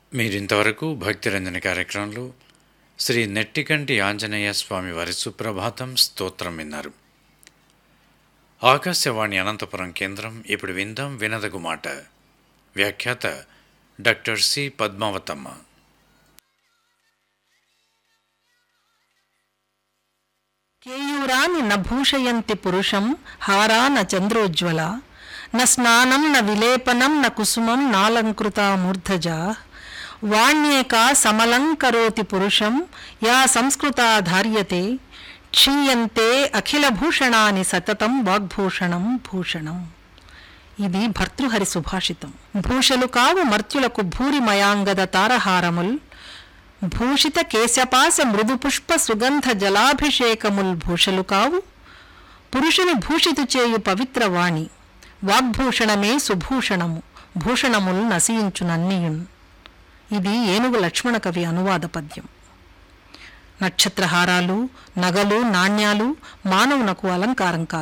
మీరింతవరకు భక్తిరంజన కార్యక్రమంలో శ్రీ నెట్టికంటి ఆంజనేయ స్వామి వారి సుప్రభాతం స్తోత్రం విన్నారు ఆకాశవాణి అనంతపురం కేంద్రం ఇప్పుడు విందాం వినదగు మాట వ్యాఖ్యాత డాక్టర్ సి పద్మావతమ్మ కేయూరాని న భూషయంతి పురుషం హారా న చంద్రోజ్వల న స్నానం న విలేపనం న కుసుమం నాలంకృత మూర్ధజా వాణ్యేకా సమలంకరోతి పురుషం యా సంస్కృతా ధార్యతే క్షీయంతే అఖిలభూషణాని సతతం వాగ్భూషణం భూషణం ఇది భర్తృహరి సుభాషితం భూషలు కావు మర్త్యులకు భూరిమయాంగద తారహారముల్ భూషిత కేశపాస మృదు పుష్ప సుగంధ జలాభిషేకముల్ భూషలు కావు పురుషుని భూషితు చేయు పవిత్ర వాణి వాగ్భూషణమే సుభూషణము భూషణముల్ నశించునన్నియున్ ఇది ఏనుగు లక్ష్మణ కవి అనువాద పద్యం నక్షత్రహారాలు నగలు నాణ్యాలు మానవునకు అలంకారం కాదు